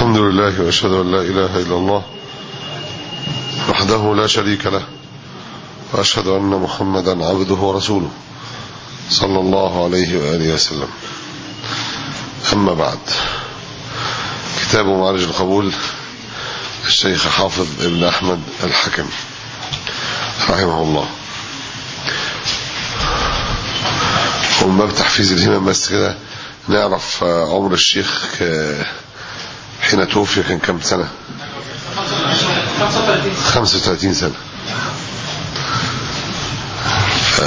الحمد لله وأشهد أن لا إله إلا الله وحده لا شريك له وأشهد أن محمدا عبده ورسوله صلى الله عليه وآله وسلم أما بعد كتاب معالج القبول الشيخ حافظ ابن أحمد الحكم رحمه الله ومن باب تحفيز الهمم بس كده نعرف عمر الشيخ حين توفي كان كم سنة 35 سنة ف...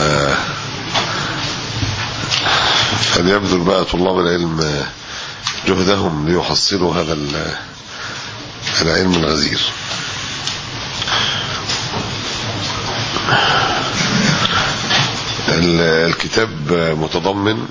فليبذل بقى طلاب العلم جهدهم ليحصلوا هذا العلم الغزير الكتاب متضمن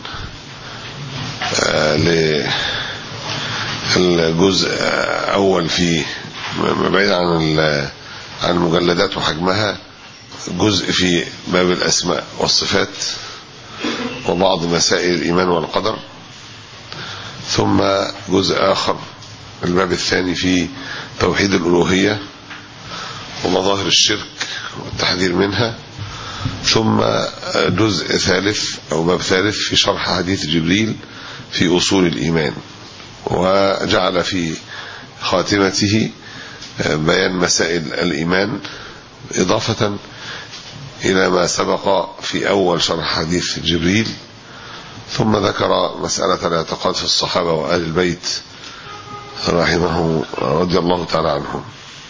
للجزء أول فيه بعيد عن عن المجلدات وحجمها جزء في باب الأسماء والصفات وبعض مسائل الإيمان والقدر ثم جزء آخر الباب الثاني في توحيد الألوهية ومظاهر الشرك والتحذير منها ثم جزء ثالث أو باب ثالث في شرح حديث جبريل في أصول الإيمان وجعل في خاتمته بيان مسائل الإيمان إضافة إلى ما سبق في أول شرح حديث جبريل ثم ذكر مسألة الاعتقاد في الصحابة وآل البيت رحمه رضي الله تعالى عنهم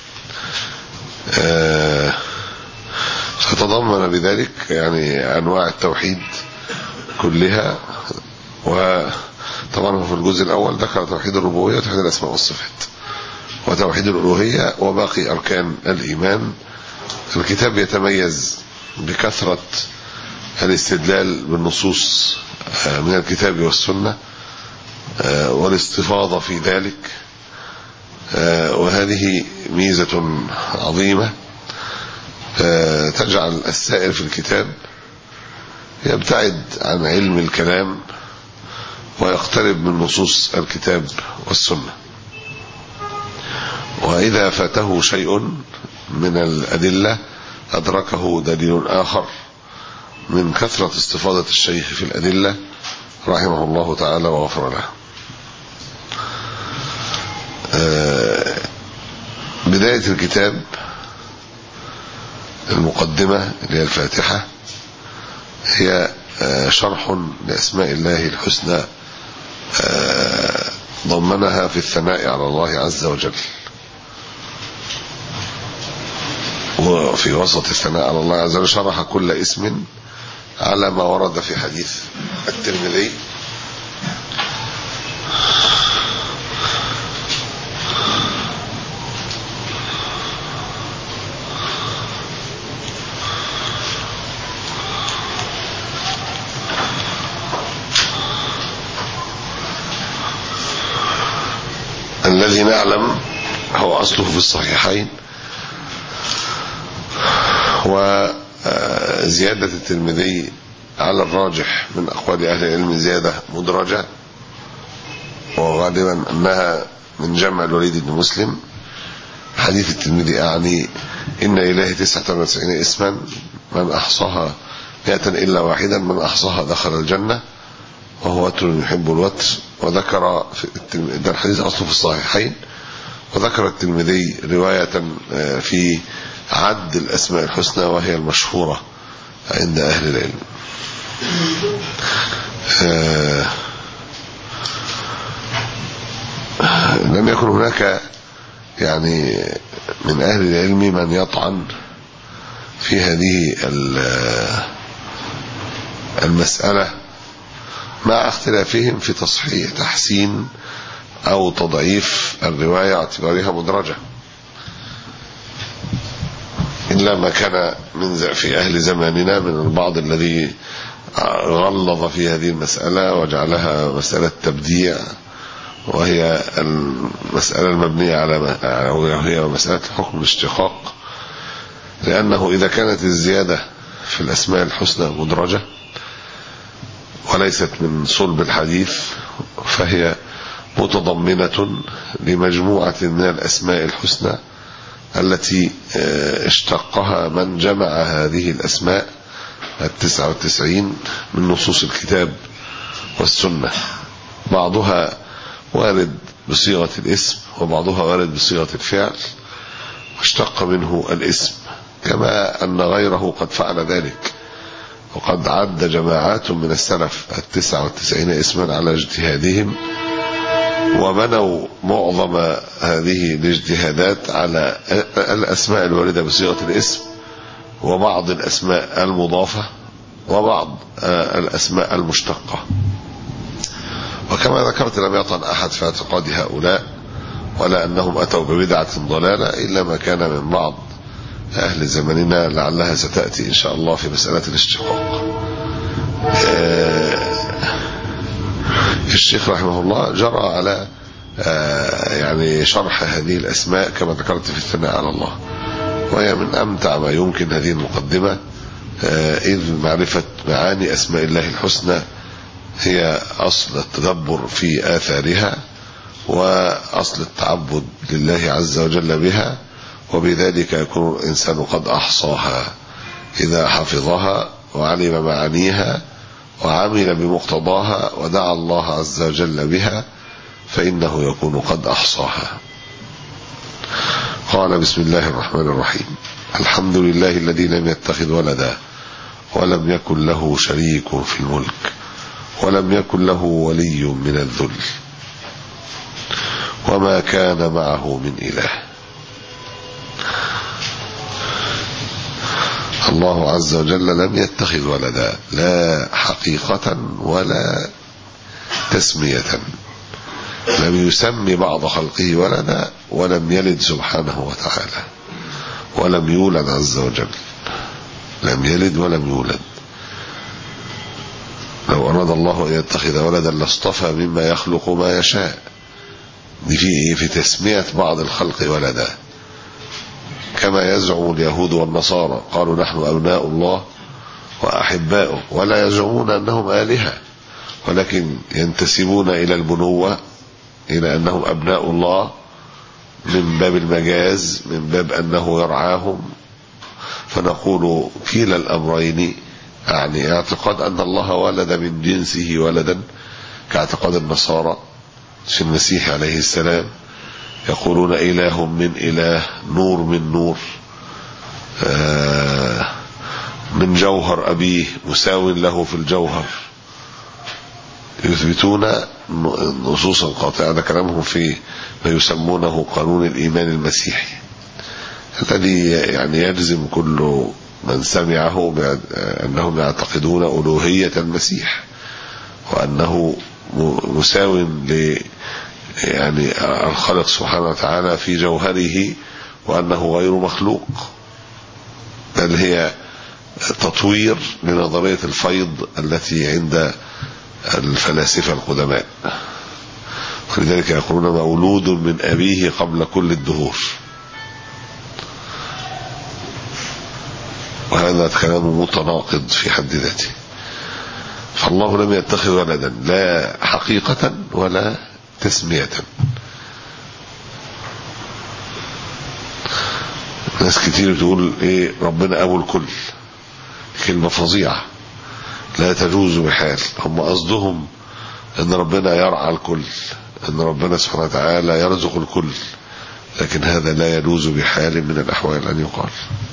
فتضمن بذلك يعني أنواع التوحيد كلها وطبعا في الجزء الأول ذكر توحيد الربوبية وتوحيد الأسماء والصفات وتوحيد الألوهية وباقي أركان الإيمان الكتاب يتميز بكثرة الاستدلال بالنصوص من الكتاب والسنة والاستفاضة في ذلك وهذه ميزة عظيمة تجعل السائر في الكتاب يبتعد عن علم الكلام ويقترب من نصوص الكتاب والسنة وإذا فاته شيء من الأدلة أدركه دليل آخر من كثرة استفاضة الشيخ في الأدلة رحمه الله تعالى وغفر له بداية الكتاب المقدمة اللي هي الفاتحة هي شرح لأسماء الله الحسنى ضمنها في الثناء على الله عز وجل وفي وسط الثناء على الله عز وجل شرح كل اسم على ما ورد في حديث الترمذي الذي نعلم هو أصله في الصحيحين وزيادة الترمذي على الراجح من أقوال أهل العلم زيادة مدرجة وغالبا أنها من جمع الوليد بن مسلم حديث الترمذي أعني إن إله تسعة وتسعين اسما من أحصاها مئة إلا واحدا من أحصاها دخل الجنة وهو وتر يحب الوتر وذكر ده الحديث أصله في الصحيحين وذكر الترمذي رواية في عد الأسماء الحسنى وهي المشهورة عند أهل العلم لم يكن هناك يعني من أهل العلم من يطعن في هذه المسألة مع اختلافهم في تصحيح تحسين أو تضعيف الرواية اعتبارها مدرجة إلا ما كان من في أهل زماننا من البعض الذي غلظ في هذه المسألة وجعلها مسألة تبديع وهي المسألة المبنية على وهي مسألة حكم الاشتقاق لأنه إذا كانت الزيادة في الأسماء الحسنى مدرجة وليست من صلب الحديث فهي متضمنة لمجموعة من الأسماء الحسنى التي اشتقها من جمع هذه الأسماء التسعة والتسعين من نصوص الكتاب والسنة بعضها وارد بصيغة الاسم وبعضها وارد بصيغة الفعل واشتق منه الاسم كما أن غيره قد فعل ذلك وقد عد جماعات من السلف التسعة والتسعين اسما على اجتهادهم وبنوا معظم هذه الاجتهادات على الأسماء الواردة بصيغة الاسم وبعض الأسماء المضافة وبعض الأسماء المشتقة وكما ذكرت لم يطن أحد في اعتقاد هؤلاء ولا أنهم أتوا ببدعة ضلالة إلا ما كان من بعض أهل زمننا لعلها ستأتي إن شاء الله في مسألة الاشتقاق الشيخ رحمه الله جرى على يعني شرح هذه الأسماء كما ذكرت في الثناء على الله وهي من أمتع ما يمكن هذه المقدمة إذ معرفة معاني أسماء الله الحسنى هي أصل التدبر في آثارها وأصل التعبد لله عز وجل بها وبذلك يكون الإنسان قد أحصاها إذا حفظها وعلم معانيها وعمل بمقتضاها ودعا الله عز وجل بها فإنه يكون قد أحصاها قال بسم الله الرحمن الرحيم الحمد لله الذي لم يتخذ ولدا ولم يكن له شريك في الملك ولم يكن له ولي من الذل وما كان معه من إله الله عز وجل لم يتخذ ولدا لا حقيقة ولا تسمية لم يسمي بعض خلقه ولدا ولم يلد سبحانه وتعالى ولم يولد عز وجل لم يلد ولم يولد لو أراد الله أن يتخذ ولدا لاصطفى مما يخلق ما يشاء دي في في تسمية بعض الخلق ولدا كما يزعم اليهود والنصارى قالوا نحن أبناء الله وأحباؤه ولا يزعمون أنهم آلهة ولكن ينتسبون إلى البنوة إلى أنهم أبناء الله من باب المجاز من باب أنه يرعاهم فنقول كلا الأمرين يعني اعتقاد أن الله ولد من جنسه ولدا كاعتقاد النصارى في المسيح عليه السلام يقولون إله من إله نور من نور من جوهر أبيه مساو له في الجوهر يثبتون نصوصا قاطعة هذا كلامهم في ما يسمونه قانون الإيمان المسيحي الذي يعني يجزم كل من سمعه أنهم يعتقدون ألوهية المسيح وأنه مساو ل يعني الخالق سبحانه وتعالى في جوهره وأنه غير مخلوق بل هي تطوير لنظرية الفيض التي عند الفلاسفة القدماء ولذلك يقولون مولود من أبيه قبل كل الدهور وهذا كلام متناقض في حد ذاته فالله لم يتخذ ولدا لا حقيقة ولا تسمية ناس كتير تقول ايه ربنا ابو الكل كلمة فظيعة لا تجوز بحال هم قصدهم ان ربنا يرعى الكل ان ربنا سبحانه وتعالى يرزق الكل لكن هذا لا يجوز بحال من الاحوال ان يقال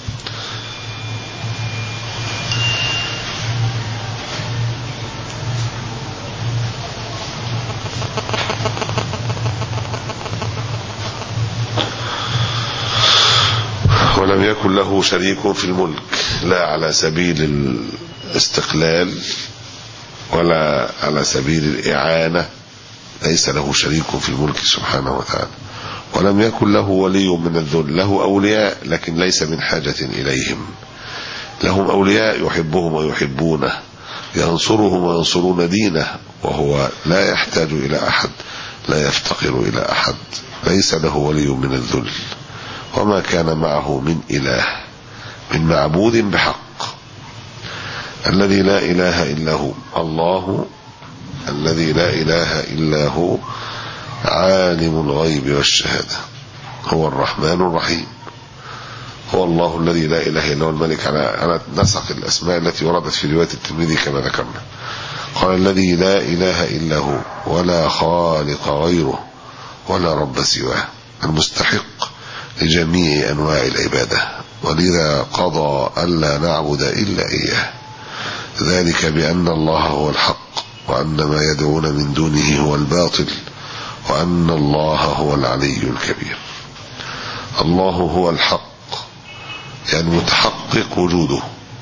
ولم يكن له شريك في الملك لا على سبيل الاستقلال ولا على سبيل الإعانة ليس له شريك في الملك سبحانه وتعالى ولم يكن له ولي من الذل له أولياء لكن ليس من حاجة إليهم لهم أولياء يحبهم ويحبونه ينصرهم وينصرون دينه وهو لا يحتاج إلى أحد لا يفتقر إلى أحد ليس له ولي من الذل وما كان معه من إله من معبود بحق الذي لا إله إلا هو الله الذي لا إله إلا هو عالم الغيب والشهادة هو الرحمن الرحيم هو الله الذي لا إله إلا هو الملك على على نسق الأسماء التي وردت في رواية الترمذي كما ذكرنا قال الذي لا إله إلا هو ولا خالق غيره ولا رب سواه المستحق لجميع أنواع العبادة ولذا قضى ألا نعبد إلا إياه ذلك بأن الله هو الحق وأن ما يدعون من دونه هو الباطل وأن الله هو العلي الكبير الله هو الحق يعني متحقق وجوده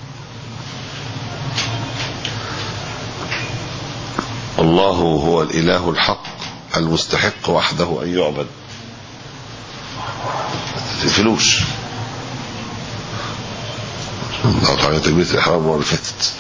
الله هو الإله الحق المستحق وحده أن يعبد تقفلوش ضغط على تلبية الإحرام المرة اللي فاتت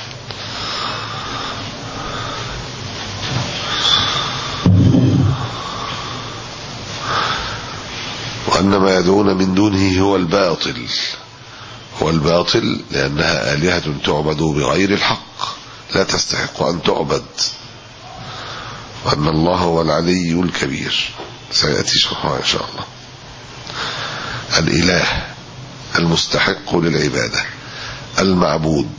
وأن ما يدعون من دونه هو الباطل هو الباطل لأنها آلهة تعبد بغير الحق لا تستحق أن تعبد وأن الله هو العلي الكبير سيأتي شرحها إن شاء الله الإله المستحق للعبادة المعبود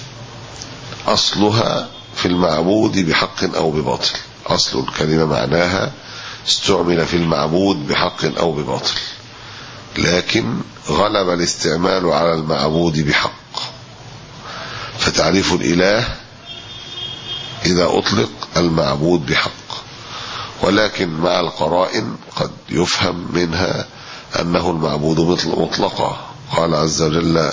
أصلها في المعبود بحق أو بباطل أصل الكلمة معناها استعمل في المعبود بحق أو بباطل لكن غلب الاستعمال على المعبود بحق فتعريف الإله إذا أطلق المعبود بحق ولكن مع القرائن قد يفهم منها أنه المعبود مطلقا قال عز وجل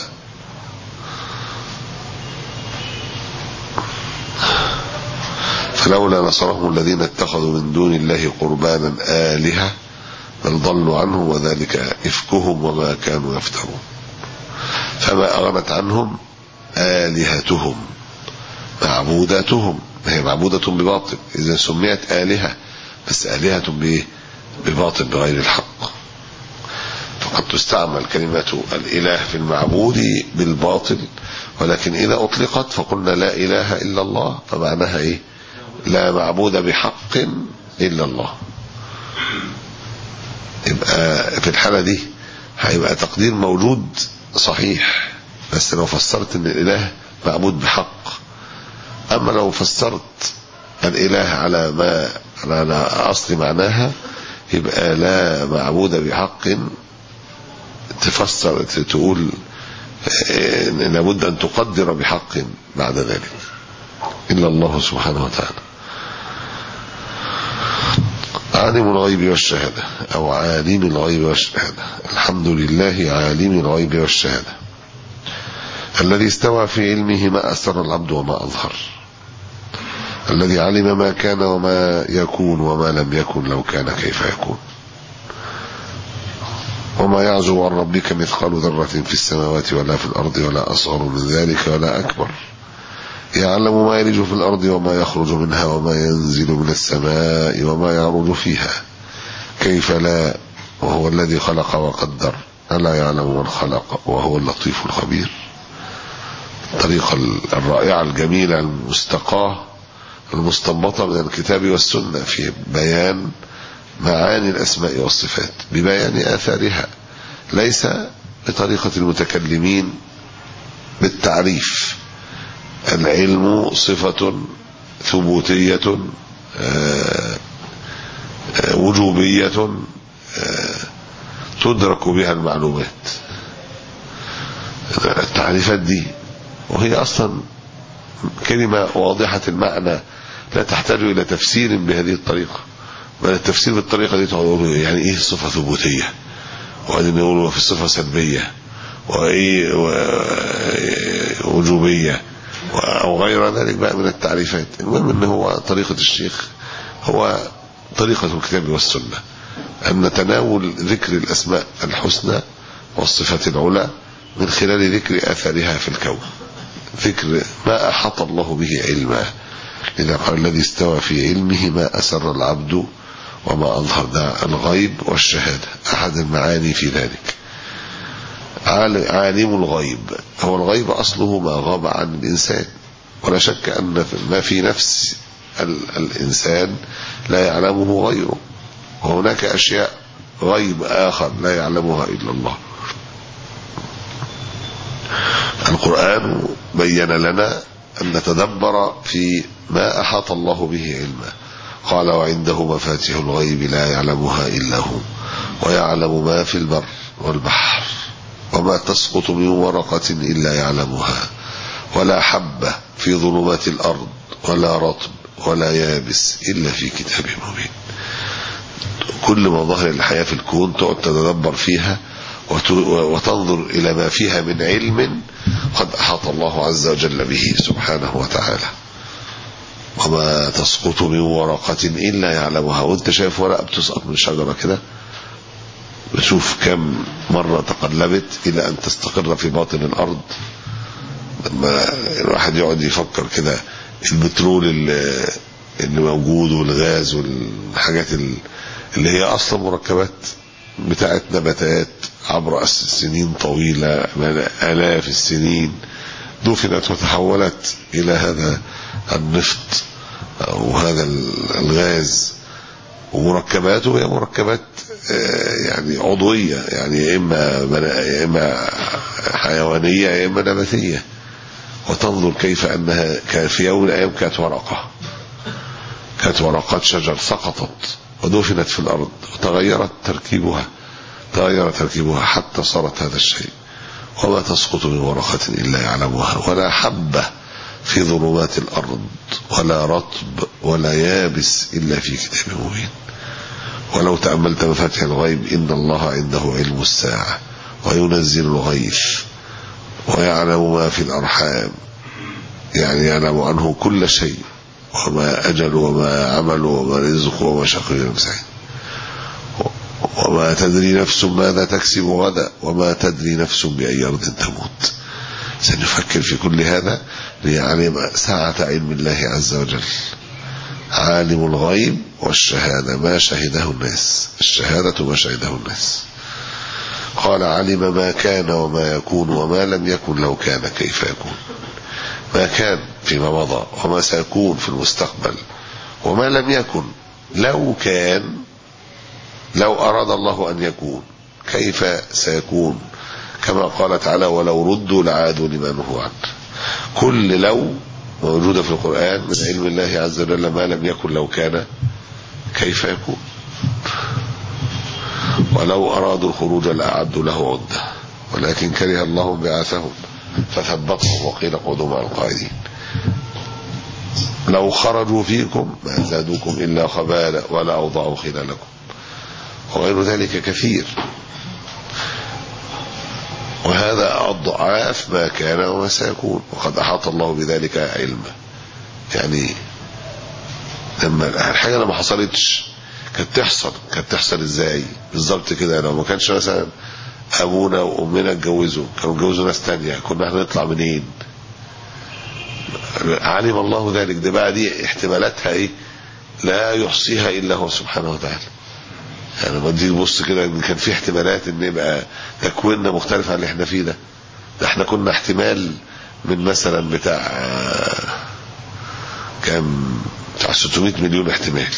فلولا نصرهم الذين اتخذوا من دون الله قربانا آلهة بل ضلوا عنه وذلك إفكهم وما كانوا يفترون فما أغنت عنهم آلهتهم معبوداتهم هي معبودة بباطل إذا سميت آلهة بس آلهة بإيه بباطل بغير الحق فقد تستعمل كلمة الإله في المعبود بالباطل ولكن إذا أطلقت فقلنا لا إله إلا الله فمعناها إيه لا معبود بحق إلا الله يبقى في الحالة دي هيبقى تقدير موجود صحيح بس لو فسرت ان الاله معبود بحق اما لو فسرت الاله على ما على اصل معناها يبقى لا معبود بحق تفسر تقول لابد ان تقدر بحق بعد ذلك الا الله سبحانه وتعالى عالم الغيب والشهادة أو عالم الغيب والشهادة الحمد لله عالم الغيب والشهادة الذي استوى في علمه ما أسر العبد وما أظهر الذي علم ما كان وما يكون وما لم يكن لو كان كيف يكون وما يعزو عن ربك مثقال ذرة في السماوات ولا في الأرض ولا أصغر من ذلك ولا أكبر يعلم ما يلج في الأرض وما يخرج منها وما ينزل من السماء وما يعرج فيها كيف لا وهو الذي خلق وقدر ألا يعلم من خلق وهو اللطيف الخبير الطريقة الرائعة الجميلة المستقاة المستنبطة من الكتاب والسنة في بيان معاني الأسماء والصفات ببيان آثارها ليس بطريقة المتكلمين بالتعريف العلم صفة ثبوتية وجوبية تدرك بها المعلومات التعريفات دي وهي أصلا كلمة واضحة المعنى لا تحتاج إلى تفسير بهذه الطريقة بل التفسير بالطريقة دي تقول يعني إيه صفة ثبوتية وبعدين يقولوا في صفة سلبية وإيه وجوبية أو غير ذلك بقى من التعريفات المهم أنه هو طريقة الشيخ هو طريقة الكتاب والسنة أن نتناول ذكر الأسماء الحسنى والصفات العلى من خلال ذكر آثارها في الكون ذكر ما أحاط الله به علما إذا قال الذي استوى في علمه ما أسر العبد وما أظهر ده الغيب والشهادة أحد المعاني في ذلك عالم الغيب هو الغيب أصله ما غاب عن الإنسان ولا شك أن ما في نفس الإنسان لا يعلمه غيره وهناك أشياء غيب آخر لا يعلمها إلا الله القرآن بين لنا أن نتدبر في ما أحاط الله به علما قال وعنده مفاتيح الغيب لا يعلمها إلا هو ويعلم ما في البر والبحر وما تسقط من ورقة إلا يعلمها ولا حبة في ظلمات الأرض ولا رطب ولا يابس إلا في كتاب مبين كل مظاهر الحياة في الكون تقعد تتدبر فيها وتنظر إلى ما فيها من علم قد أحاط الله عز وجل به سبحانه وتعالى وما تسقط من ورقة إلا يعلمها وانت شايف ورقة بتسقط من شجرة كده بشوف كم مرة تقلبت إلى أن تستقر في باطن الأرض لما الواحد يقعد يفكر كده البترول اللي, اللي موجود والغاز والحاجات اللي هي أصلا مركبات بتاعت نباتات عبر سنين طويلة آلاف السنين دفنت وتحولت إلى هذا النفط أو هذا الغاز ومركباته هي مركبات يعني عضوية يعني يا إما يا إما حيوانية يا إما نباتية وتنظر كيف أنها كان في يوم من الأيام كانت ورقة كانت ورقات شجر سقطت ودفنت في الأرض وتغيرت تركيبها تغير تركيبها حتى صارت هذا الشيء وما تسقط من ورقة إلا يعلمها ولا حبة في ظلمات الأرض ولا رطب ولا يابس إلا في كتاب مبين ولو تأملت مفاتيح الغيب إن الله عنده علم الساعة وينزل الغيث ويعلم ما في الأرحام يعني يعلم عنه كل شيء وما أجل وما عمل وما رزق وما شقي سعيد وما تدري نفس ماذا تكسب غدا وما تدري نفس بأي أرض تموت سنفكر في كل هذا ليعلم ساعة علم الله عز وجل عالم الغيب والشهادة ما شهده الناس الشهادة ما شهده الناس قال علم ما كان وما يكون وما لم يكن لو كان كيف يكون ما كان فيما مضى وما سيكون في المستقبل وما لم يكن لو كان لو أراد الله أن يكون كيف سيكون كما قال تعالى ولو ردوا لعادوا لما نهوا عنه كل لو موجودة في القرآن من علم الله عز وجل ما لم يكن لو كان كيف يكون ولو أرادوا الخروج لأعدوا له عدة ولكن كره الله بعاثهم فثبتهم وقيل قعدوا مع القائدين لو خرجوا فيكم ما زادوكم إلا خبالا ولا أوضعوا خلالكم وغير ذلك كثير وهذا أضعاف ما كان وما سيكون وقد أحاط الله بذلك علما يعني لما الحاجة لما حصلتش كانت تحصل كانت تحصل ازاي بالظبط كده لو ما كانش مثلا ابونا وامنا اتجوزوا كانوا اتجوزوا ناس تانية كنا احنا نطلع منين علم الله ذلك ده بقى دي احتمالاتها ايه لا يحصيها الا هو سبحانه وتعالى يعني لما تيجي تبص كده ان كان في احتمالات ان يبقى تكويننا مختلف عن اللي احنا فيه ده ده احنا كنا احتمال من مثلا بتاع كام بتاع 600 مليون احتمال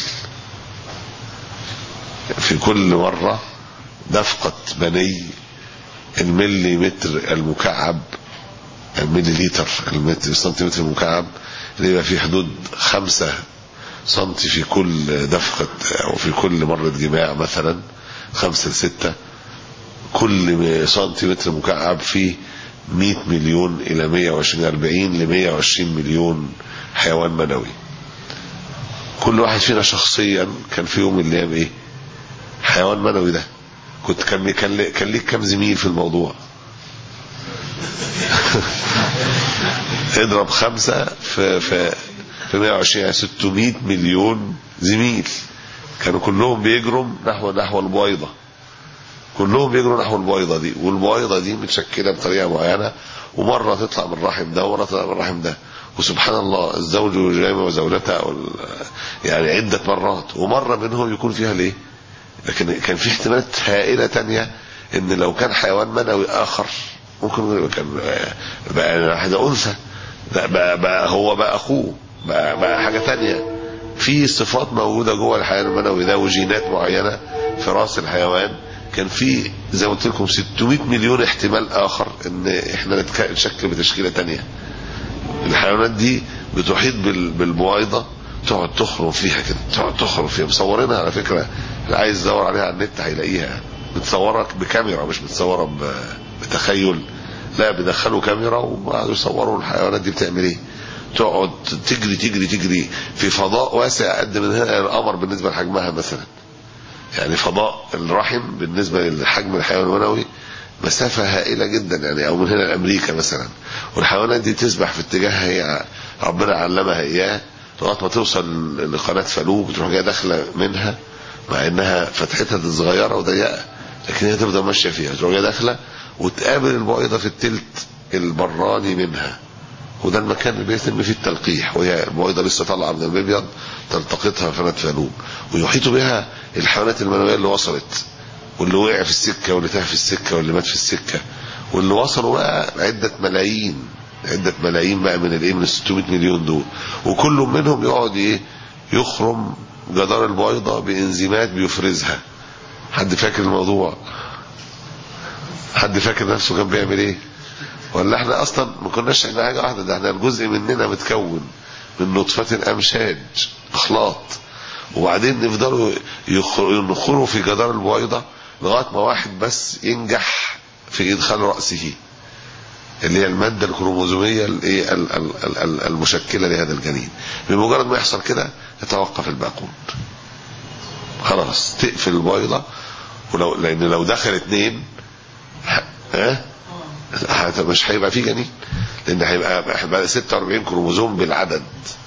في كل مرة دفقة بني الملي متر المكعب الملي لتر المتر سنتيمتر المكعب اللي يبقى في حدود خمسة سنتي في كل دفقة أو في كل مرة جماع مثلا خمسة لستة كل سنتيمتر مكعب فيه 100 مليون إلى 120 40 ل 120 مليون حيوان منوي كل واحد فينا شخصيا كان في يوم من الأيام إيه حيوان منوي ده كنت كان كان كان ليك كام زميل في الموضوع اضرب خمسة في في في 120 يعني 600 مليون زميل كانوا كلهم بيجروا نحو نحو البويضة كلهم بيجروا نحو البويضة دي والبويضة دي متشكلة بطريقة معينة ومرة تطلع من الرحم ده ومرة تطلع من الرحم ده وسبحان الله الزوج يجامع وزوجته يعني عدة مرات ومرة منهم يكون فيها ليه لكن كان في احتمالات هائلة تانية ان لو كان حيوان منوي اخر ممكن كان بقى واحدة انثى بقى, بقى هو بقى اخوه بقى, بقى حاجة تانية في صفات موجودة جوه الحيوان المنوي ده وجينات معينة في راس الحيوان كان في زي ما قلت لكم 600 مليون احتمال اخر ان احنا نتشكل بتشكيلة تانية الحيوانات دي بتحيط بال- بالبويضة تقعد تخرم فيها كده تقعد تخرم فيها مصورينها على فكرة اللي عايز يدور عليها على النت هيلاقيها متصورة بكاميرا مش متصورة ب- بتخيل لا بيدخلوا كاميرا وقعدوا يصوروا الحيوانات دي بتعمل ايه تقعد تجري تجري تجري في فضاء واسع قد من هنا القمر بالنسبة لحجمها مثلا يعني فضاء الرحم بالنسبة لحجم الحيوان المنوي مسافة هائلة جدا يعني او من هنا لامريكا مثلا والحيوانات دي تسبح في اتجاه هي ربنا علمها اياه لغايه ما توصل لقناه فالوب بتروح جايه داخله منها مع انها فتحتها صغيره وضيقه لكن هي تفضل ماشيه فيها تروح جايه داخله وتقابل البويضه في التلت البراني منها وده المكان اللي بيتم فيه التلقيح وهي البويضه لسه طالعه من المبيض تلتقطها قناه فالوب ويحيط بها الحيوانات المنويه اللي وصلت واللي وقع في السكه واللي تاه في السكه واللي مات في السكه واللي وصلوا بقى عده ملايين عده ملايين بقى من الايه من ال 600 مليون دول وكل منهم يقعد ايه يخرم جدار البويضه بانزيمات بيفرزها حد فاكر الموضوع حد فاكر نفسه كان بيعمل ايه ولا احنا اصلا ما كناش احنا حاجه واحده ده احنا الجزء مننا متكون من نطفه امشاج اخلاط وبعدين يفضلوا يخر- ينخروا في جدار البويضه لغايه ما واحد بس ينجح في ادخال راسه اللي هي الماده الكروموزوميه الايه ال- ال- ال- ال- المشكله لهذا الجنين بمجرد ما يحصل كده يتوقف الباقون خلاص تقفل البويضه ولو لان لو دخل اتنين ها أه؟ هت- مش هيبقى فيه جنين لان هيبقى هيبقى 46 كروموزوم بالعدد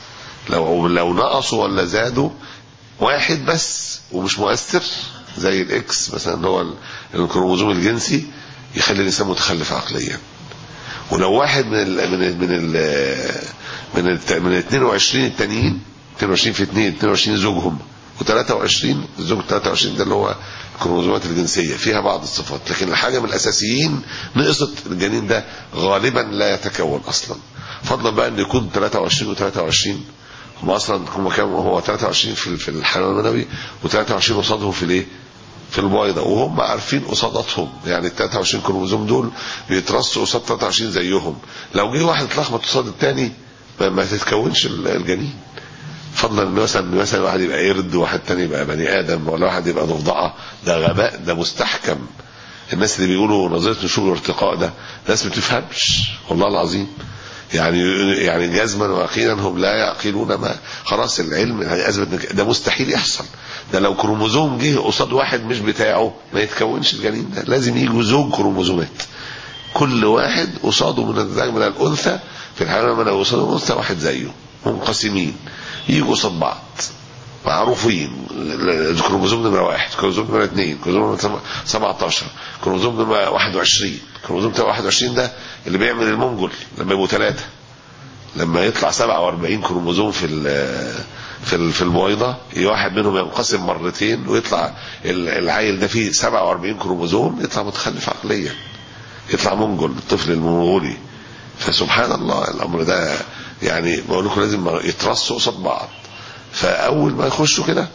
لو لو نقصوا ولا زادوا واحد بس ومش مؤثر زي الاكس مثلا اللي هو ال- الكروموزوم الجنسي يخلي الانسان متخلف عقليا ولو واحد من ال من ال من ال من ال من ال 22 التانيين 22 في 2 22 زوجهم و23 الزوج 23 ده اللي هو الكروموزومات الجنسيه فيها بعض الصفات لكن الحاجه من الاساسيين نقصت الجنين ده غالبا لا يتكون اصلا فضلا بقى ان يكون 23 و23 هم اصلا هم كام هو 23 في في الحيوان المنوي و23 قصادهم في الايه؟ في البويضه وهم عارفين قصاداتهم يعني ال 23 كروموزوم دول بيترصوا قصاد 23 زيهم لو جه واحد اتلخبط قصاد الثاني ما, ما تتكونش ال- الجنين فضلا ان مثلا مثلا واحد يبقى قرد وواحد تاني يبقى بني ادم ولا واحد يبقى ضفدعه ده غباء ده مستحكم الناس اللي بيقولوا نظريه نشوء الارتقاء ده ناس ما تفهمش والله العظيم يعني يعني جزما ويقينا هم لا يعقلون ما خلاص العلم اثبت إن ده مستحيل يحصل ده لو كروموزوم جه قصاد واحد مش بتاعه ما يتكونش الجنين ده لازم يجوا زوج كروموزومات كل واحد قصاده من الذكر من الانثى في الحيوان المنوي قصاده الانثى واحد زيه منقسمين يجوا قصاد بعض معروفين الكروموزوم نمرة واحد كروموزوم نمرة اثنين كروموزوم نمرة 17 كروموزوم نمرة 21 كروموزوم نمرة 21 ده اللي بيعمل المنجل لما يبقوا ثلاثة لما يطلع 47 كروموزوم في ال في ال في البويضة واحد منهم ينقسم مرتين ويطلع ال- العيل ده فيه 47 كروموزوم يطلع متخلف عقليا يطلع منجل الطفل المنغولي فسبحان الله الامر ده يعني بقول لكم لازم يترصوا قصاد بعض فاول ما يخشوا كده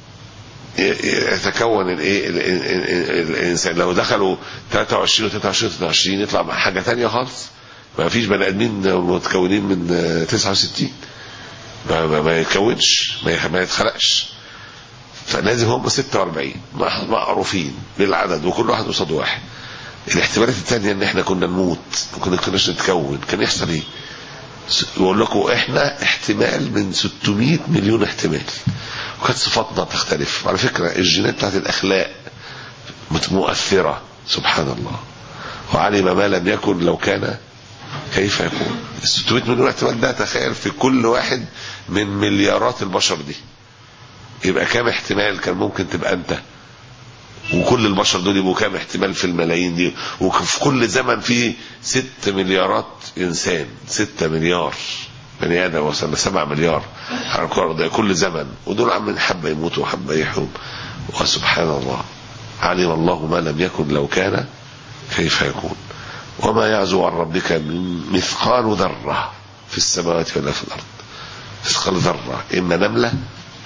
ي- يتكون الايه ال- ال- ال- الانسان لو دخلوا 23 و 23 و 23 يطلع مع حاجه ثانيه خالص ما فيش بني ادمين متكونين من آه، 69 ما, ما, ما يتكونش ما يخ- ما يتخلقش فلازم هم 46 مع- معروفين بالعدد وكل واحد قصاد واحد الاحتمالات الثانيه ان احنا كنا نموت وكنا كناش نتكون كان يحصل ايه؟ س- بقول لكم احنا احتمال من 600 مليون احتمال وكانت صفاتنا تختلف على فكره الجينات بتاعت الاخلاق مت- مؤثره سبحان الله وعلم ما لم يكن لو كان كيف يكون ال 600 مليون احتمال ده تخيل في كل واحد من مليارات البشر دي يبقى كام احتمال كان ممكن تبقى انت وكل البشر دول يبقوا كام احتمال في الملايين دي وفي كل زمن في ست مليارات انسان ستة مليار بني ادم وصلنا سبعة مليار على الكرة الارضية كل زمن ودول عم حبة يموتوا وحبة يحيوا وسبحان الله علم الله ما لم يكن لو كان كيف يكون وما يعزو عن ربك من مثقال ذرة في السماوات ولا في الأرض مثقال ذرة إما نملة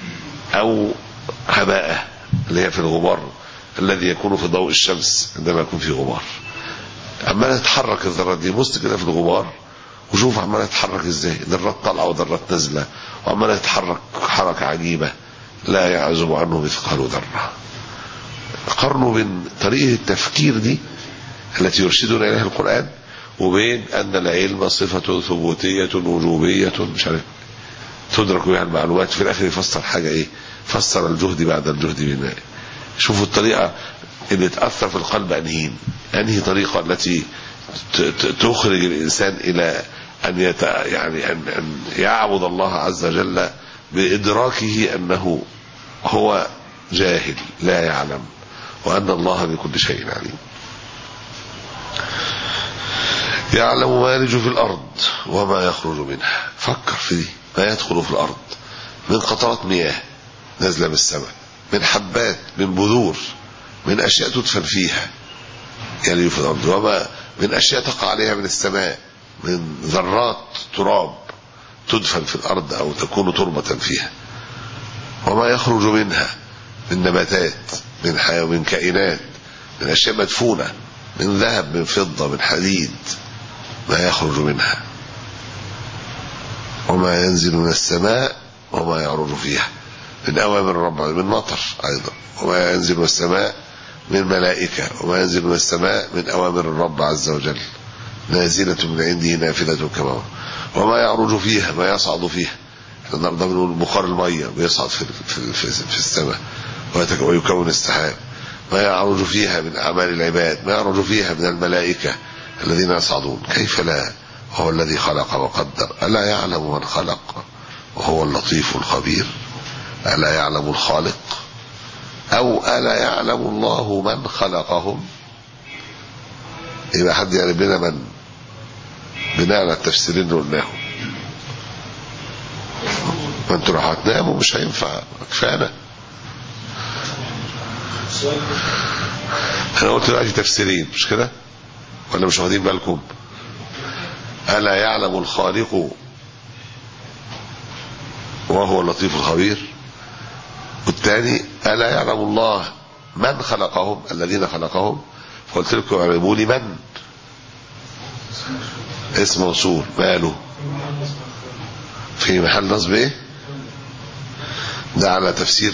او هباءة اللي هي في الغبار الذي يكون في ضوء الشمس عندما يكون في غبار عمالة تتحرك الذرات دي بص كده في الغبار وشوف عمالة تتحرك ازاي ذرات طالعة وذرات نازلة وعمالة تتحرك حركة عجيبة لا يعزب عنه مثقال ذرة قارنوا بين طريقة التفكير دي التي يرشدنا إليها القرآن وبين أن العلم صفة ثبوتية وجوبية مش عارف تدرك بها المعلومات في الآخر يفسر حاجة إيه فسر الجهد بعد الجهد بما شوفوا الطريقة اللي تأثر في القلب أنهين أنهي طريقة التي تخرج الإنسان إلى أن يت... يعني أن... أن يعبد الله عز وجل بإدراكه أنه هو جاهل لا يعلم وأن الله بكل شيء عليم يعلم ما يلج في الأرض وما يخرج منها فكر في دي ما يدخل في الأرض من قطرات مياه نازلة من السماء من حبات من بذور من أشياء تدفن فيها يلج في الأرض وما من أشياء تقع عليها من السماء من ذرات تراب تدفن في الأرض أو تكون تربة فيها وما يخرج منها من نباتات من حياة من كائنات من أشياء مدفونة من ذهب من فضة من حديد ما يخرج منها وما ينزل من السماء وما يعرج فيها من أوامر الرب من مطر أيضا وما ينزل من السماء من ملائكة وما ينزل من السماء من أوامر الرب عز وجل نازلة من عنده نافذة كما وما يعرج فيها ما يصعد فيها النهارده بنقول بخار المية بيصعد في, في, في, في السماء ويكون السحاب ما يعرج فيها من أعمال العباد ما يعرج فيها من الملائكة الذين يصعدون كيف لا هو الذي خلق وقدر ألا يعلم من خلق وهو اللطيف الخبير ألا يعلم الخالق أو ألا يعلم الله من خلقهم يبقى حد يعرف لنا من بناء على التفسيرين اللي قلناهم ما انتوا راح هتناموا مش هينفع كفانا انا قلت دلوقتي تفسيرين مش كده ولا مش واخدين بالكم الا يعلم الخالق وهو اللطيف الخبير والثاني الا يعلم الله من خلقهم الذين خلقهم فقلت لكم اعربوا لي من اسم موصول ماله في محل نصب ايه ده على تفسير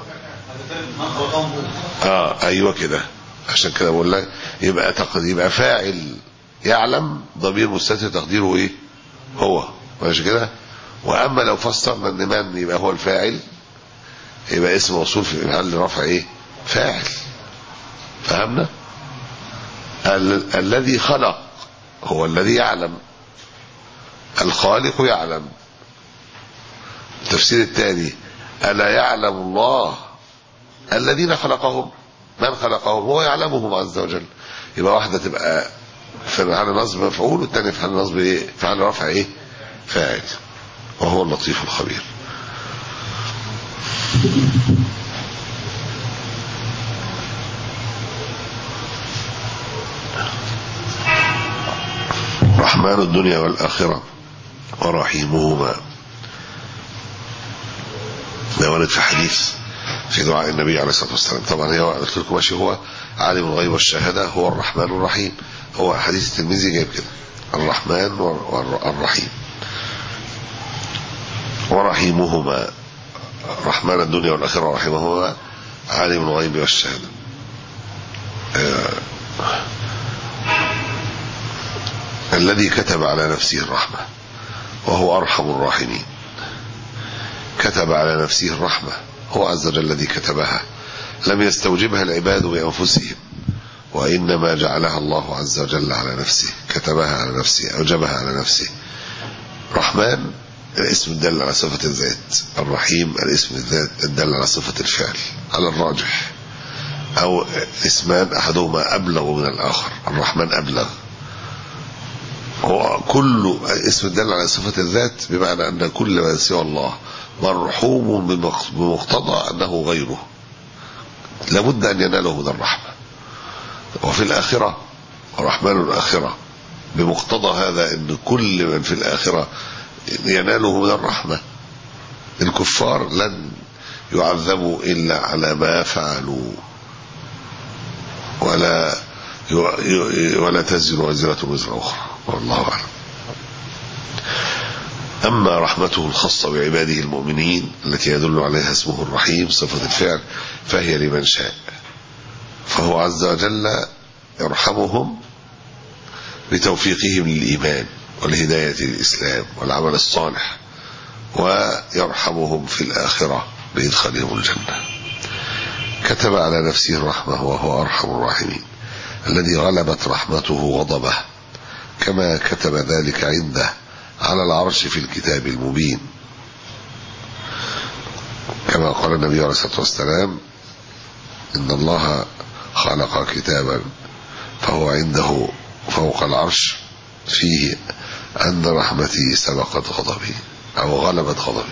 اه ايوه كده عشان كده بقول لك يبقى تقد يبقى فاعل يعلم ضمير مستتر تقديره ايه هو ماشي كده واما لو فسرنا ان من يبقى هو الفاعل يبقى اسم موصول في محل رفع ايه فاعل فهمنا ال الذي خلق هو الذي يعلم الخالق يعلم التفسير الثاني ألا يعلم الله الذين خلقهم من خلقهم هو يعلمهم عز وجل يبقى واحدة تبقى في محل نصب مفعول والثانية في محل نصب ايه في محل رفع ايه فاعل وهو اللطيف الخبير رحمن الدنيا والآخرة ورحيمهما ده ورد في حديث في دعاء النبي عليه الصلاة والسلام طبعا هي قلت لكم ماشي هو عالم الغيب والشهادة هو الرحمن الرحيم هو حديث الترمذي جايب كده الرحمن والرحيم ورحيمهما رحمن الدنيا والآخرة ورحيمهما عالم الغيب والشهادة آه الذي كتب على نفسه الرحمة وهو أرحم الراحمين كتب على نفسه الرحمة هو عز وجل الذي كتبها لم يستوجبها العباد بأنفسهم وإنما جعلها الله عز وجل على نفسه كتبها على نفسه أوجبها على نفسه رحمن الاسم الدل على صفة الذات الرحيم الاسم الذات الدل على صفة الفعل على الراجح أو اسمان أحدهما أبلغ من الآخر الرحمن أبلغ هو كل اسم الدل على صفة الذات بمعنى أن كل ما سوى الله مرحوم بمقتضى أنه غيره لابد أن يناله من الرحمة وفي الآخرة رحمن الآخرة بمقتضى هذا أن كل من في الآخرة يناله من الرحمة الكفار لن يعذبوا إلا على ما فعلوا ولا ولا تزر وزرة وزر أخرى والله أعلم أما رحمته الخاصة بعباده المؤمنين التي يدل عليها اسمه الرحيم صفة الفعل فهي لمن شاء فهو عز وجل يرحمهم بتوفيقهم للإيمان والهداية للإسلام والعمل الصالح ويرحمهم في الآخرة بإدخالهم الجنة كتب على نفسه الرحمة وهو أرحم الراحمين الذي غلبت رحمته غضبه كما كتب ذلك عنده على العرش في الكتاب المبين كما قال النبي عليه الصلاة والسلام إن الله خلق كتابا فهو عنده فوق العرش فيه أن رحمتي سبقت غضبي أو غلبت غضبي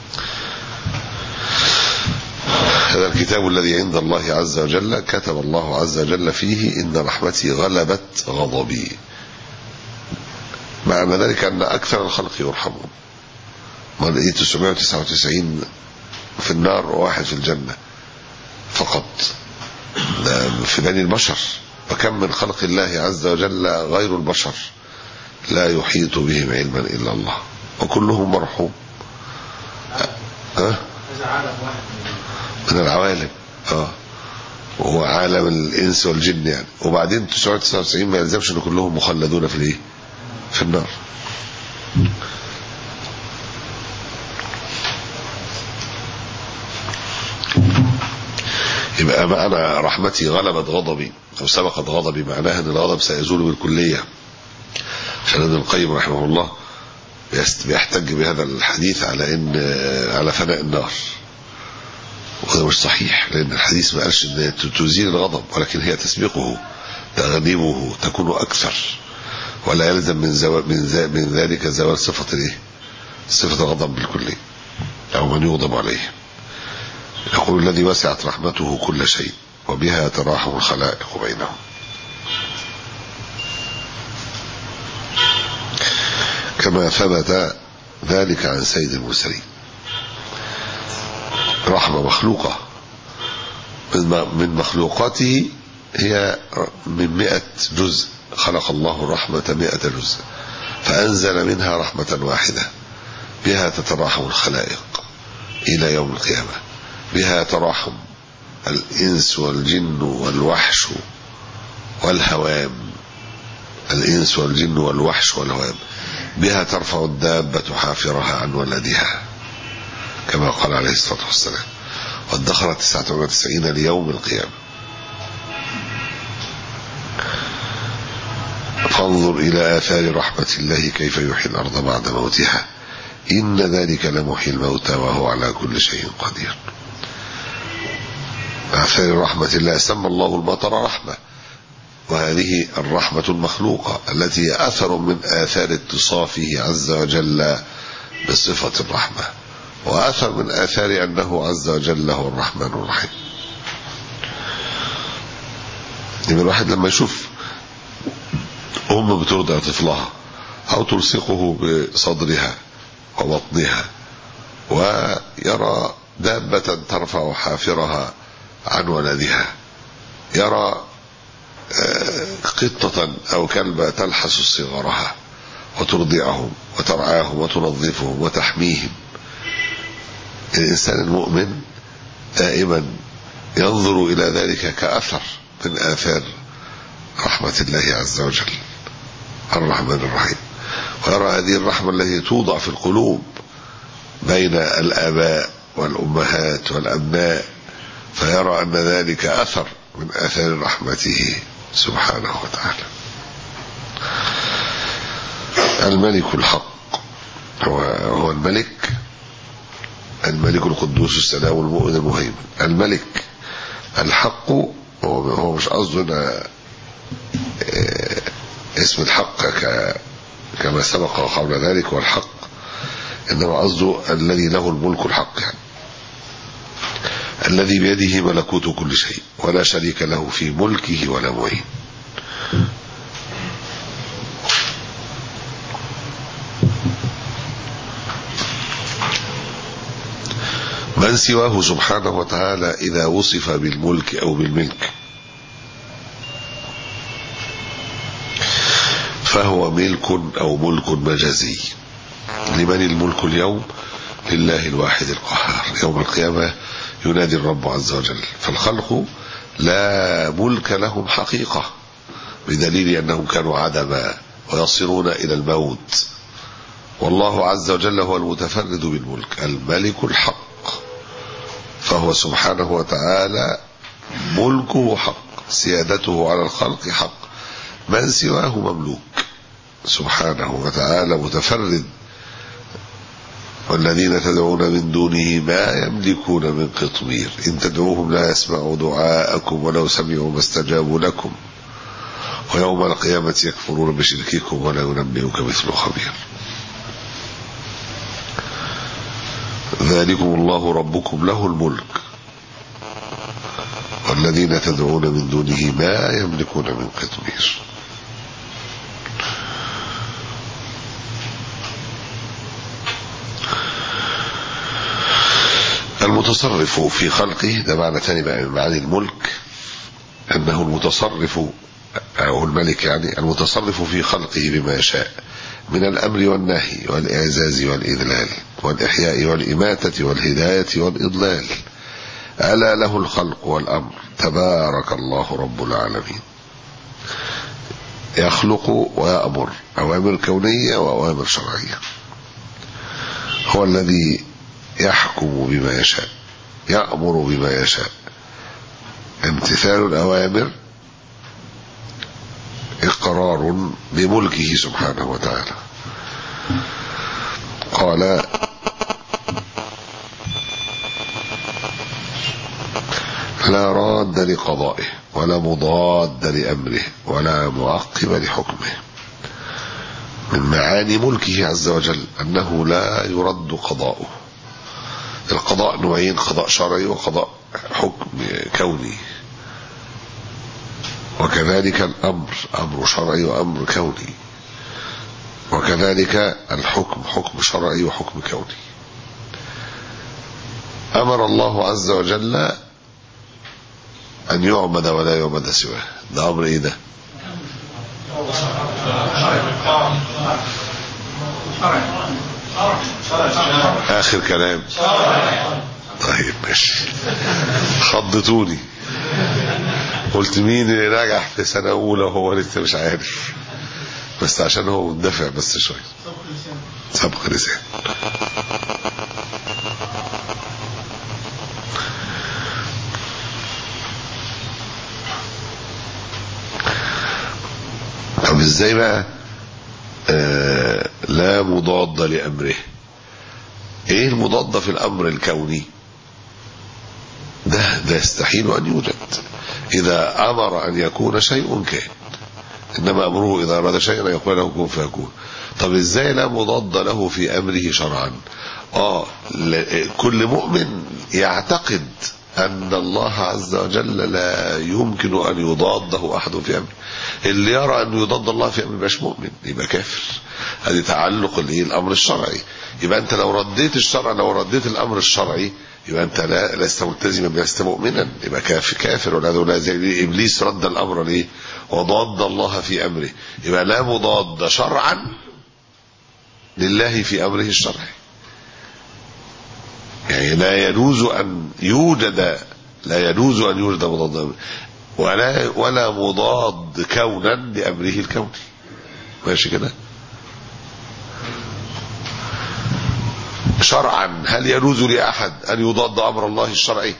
هذا الكتاب الذي عند الله عز وجل كتب الله عز وجل فيه إن رحمتي غلبت غضبي معنى ذلك أن أكثر الخلق يرحمون ما لقيت 999 في النار وواحد في الجنة فقط ده في بني البشر وكم من خلق الله عز وجل غير البشر لا يحيط بهم علما إلا الله وكلهم مرحوم أه؟ من العوالم اه وهو عالم الانس والجن يعني وبعدين 999 ما يلزمش ان كلهم مخلدون في الايه في النار يبقى معنى رحمتي غلبت غضبي او سبقت غضبي معناها ان الغضب سيزول بالكليه عشان ابن القيم رحمه الله بيحتج بهذا الحديث على ان على فناء النار وهذا مش صحيح لأن الحديث ما قالش أن تزيل الغضب ولكن هي تسبقه تغلبه تكون أكثر ولا يلزم من, زوال من, من ذلك زوال صفة الايه صفة الغضب بالكلية أو من يغضب عليه يقول الذي وسعت رحمته كل شيء وبها تراحم الخلائق بينهم كما ثبت ذلك عن سيد المرسلين رحمة مخلوقة من مخلوقاته هي من مئة جزء خلق الله الرحمة مئة جزء فأنزل منها رحمة واحدة بها تتراحم الخلائق إلى يوم القيامة بها تراحم الإنس والجن والوحش والهوام الإنس والجن والوحش والهوام بها ترفع الدابة حافرها عن ولدها كما قال عليه الصلاة والسلام وادخرت 99 ليوم القيامة فانظر إلى آثار رحمة الله كيف يحيي الأرض بعد موتها إن ذلك لمحيي الموتى وهو على كل شيء قدير آثار رحمة الله سمى الله المطر رحمة وهذه الرحمة المخلوقة التي هي أثر من آثار اتصافه عز وجل بصفة الرحمة وأثر من آثار أنه عز وجل هو الرحمن الرحيم يبقى الواحد لما يشوف أم بترضع طفلها أو تلصقه بصدرها وبطنها ويرى دابة ترفع حافرها عن ولدها يرى قطة أو كلبة تلحس صغارها وترضعهم وترعاهم وتنظفهم وتحميهم الإنسان المؤمن دائما ينظر إلى ذلك كأثر من آثار رحمة الله عز وجل الرحمن الرحيم ويرى هذه الرحمة التي توضع في القلوب بين الآباء والأمهات والأبناء فيرى أن ذلك أثر من آثار رحمته سبحانه وتعالى الملك الحق هو, هو الملك الملك القدوس السلام المؤمن المهيمن الملك الحق هو, هو مش قصده اسم الحق كما سبق قبل ذلك هو الحق انما قصده الذي له الملك الحق يعني الذي بيده ملكوت كل شيء ولا شريك له في ملكه ولا معين من سواه سبحانه وتعالى إذا وصف بالملك أو بالملك فهو ملك أو ملك مجازي لمن الملك اليوم لله الواحد القهار يوم القيامة ينادي الرب عز وجل فالخلق لا ملك لهم حقيقة بدليل أنهم كانوا عدما ويصيرون إلى الموت والله عز وجل هو المتفرد بالملك الملك الحق فهو سبحانه وتعالى ملكه حق سيادته على الخلق حق من سواه مملوك سبحانه وتعالى متفرد والذين تدعون من دونه ما يملكون من قطمير إن تدعوهم لا يسمعوا دعاءكم ولو سمعوا ما استجابوا لكم ويوم القيامة يكفرون بشرككم ولا ينبئك مثل خبير ذلكم الله ربكم له الملك والذين تدعون من دونه ما يملكون من قطمير المتصرف في خلقه ده معنى ثاني بقى من معاني الملك أنه المتصرف أو الملك يعني المتصرف في خلقه بما يشاء من الأمر والنهي والإعزاز والإذلال والإحياء والإماتة والهداية والإضلال ألا له الخلق والأمر تبارك الله رب العالمين يخلق ويأمر أوامر كونية وأوامر شرعية هو الذي يحكم بما يشاء يأمر بما يشاء امتثال الأوامر إقرار بملكه سبحانه وتعالى قال لا راد لقضائه ولا مضاد لأمره ولا معقب لحكمه من معاني ملكه عز وجل أنه لا يرد قضاؤه القضاء نوعين قضاء شرعي وقضاء حكم كوني وكذلك الأمر أمر شرعي وأمر كوني وكذلك الحكم حكم شرعي وحكم كوني أمر الله عز وجل أن يعبد ولا يعبد سواه ده أمر إيه ده آخر كلام طيب ماشي خضتوني قلت مين اللي نجح في سنة أولى وهو لسه مش عارف بس عشان هو مندفع بس شوية سبق لسان طب ازاي بقى آه لا مضاد لأمره ايه المضاد في الأمر الكوني ده ده يستحيل أن يوجد إذا أمر أن يكون شيء كان إنما أمره إذا أراد شيئا يقول له كن فيكون طب إزاي لا مضاد له في أمره شرعا آه كل مؤمن يعتقد أن الله عز وجل لا يمكن أن يضاده أحد في أمره اللي يرى أن يضاد الله في أمره يبقاش مؤمن يبقى كافر هذه تعلق الأمر الشرعي يبقى أنت لو رديت الشرع لو رديت الأمر الشرعي يبقى أنت لا لست ملتزما لست مؤمنا يبقى كافر كافر ولا ولا زي إبليس رد الأمر ليه وضاد الله في أمره يبقى لا مضاد شرعا لله في أمره الشرعي يعني لا يجوز أن يوجد لا يجوز أن يوجد مضاد ولا ولا مضاد كونا لأمره الكوني ماشي كده شرعا هل يجوز لأحد أن يضاد أمر الله الشرعي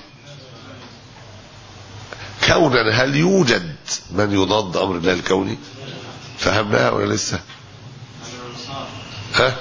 كونا هل يوجد من يضاد أمر الله الكوني فهمناها ولا لسه ها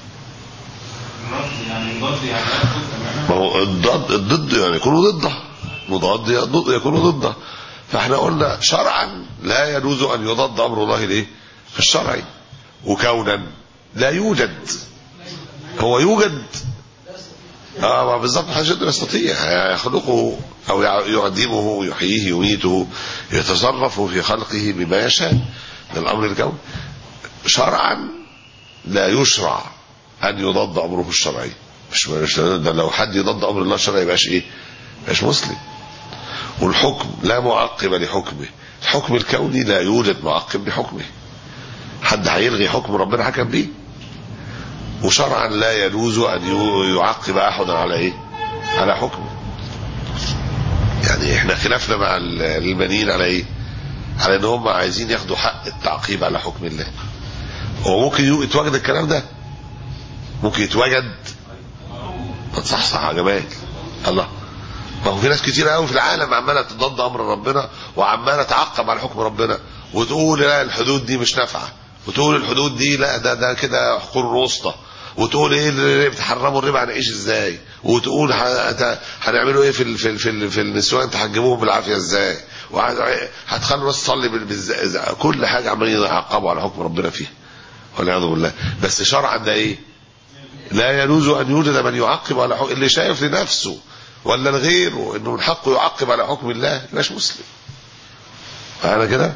ما هو الضد الضد يعني يكون ضده مضاد يكون ضده فاحنا قلنا شرعا لا يجوز ان يضاد امر الله الايه الشرعي وكونا لا يوجد هو يوجد اه بالظبط حاجة يستطيع يخلقه او يعدمه يحييه يميته يتصرف في خلقه بما يشاء من الامر الكوني شرعا لا يشرع ان يضاد امره الشرعي مش مش ده لو حد يضد امر الله الشرعي يبقاش ايه يبقاش مسلم والحكم لا معقب لحكمه الحكم الكوني لا يوجد معقب لحكمه حد هيلغي حكم ربنا حكم بيه وشرعا لا يجوز ان يعقب احد على ايه على حكمه يعني احنا خلافنا مع اليمنيين على ايه على ان هم عايزين ياخدوا حق التعقيب على حكم الله هو ممكن يتواجد الكلام ده ممكن يتواجد ما تصحصح يا جمال الله ما هو في ناس كتير قوي في العالم عماله تضد امر ربنا وعماله تعقب على حكم ربنا وتقول لا الحدود دي مش نافعه وتقول الحدود دي لا ده ده كده حقوق وسطى وتقول ايه اللي بتحرموا الربا هنعيش ازاي وتقول هنعملوا ايه في ال في ال في, ال في النسوان تحجبوهم بالعافيه ازاي هتخلوا الناس تصلي بالز... كل حاجه عمالين يعقبوا على حكم ربنا فيها والعياذ بالله بس شرعا ده ايه لا يجوز ان يوجد من يعقب على حكم اللي شايف لنفسه ولا لغيره انه من حقه يعقب على حكم الله مش مسلم انا كده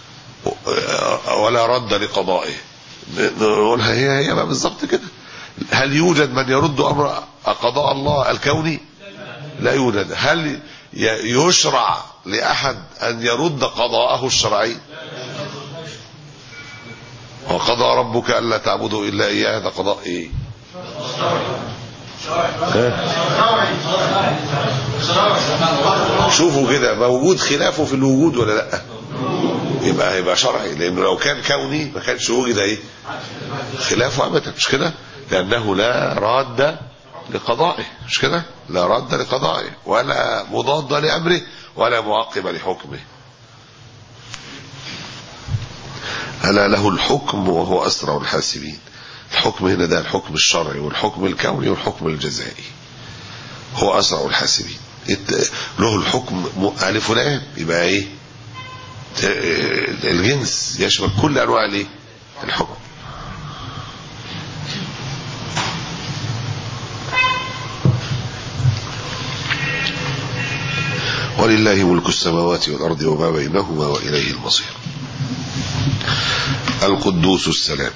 ولا رد لقضائه نقولها هي هي بقى بالظبط كده هل يوجد من يرد امر قضاء الله الكوني لا يوجد هل يشرع لاحد ان يرد قضاءه الشرعي وقضى ربك الا تعبدوا الا اياه هذا قضاء ايه شوفوا كده موجود خلافه في الوجود ولا لا يبقى هيبقى شرعي لانه لو كان كوني ما كانش وجد ايه خلافه ابدا مش كده لانه لا راد لقضائه مش كده لا راد لقضائه ولا مضاد لامره ولا معقب لحكمه ألا له الحكم وهو أسرع الحاسبين الحكم هنا ده الحكم الشرعي والحكم الكوني والحكم الجزائي هو أسرع الحاسبين له الحكم ألف ولام يبقى إيه الجنس يشمل كل أنواع الإيه الحكم ولله ملك السماوات والأرض وما بينهما وإليه المصير القدوس السلام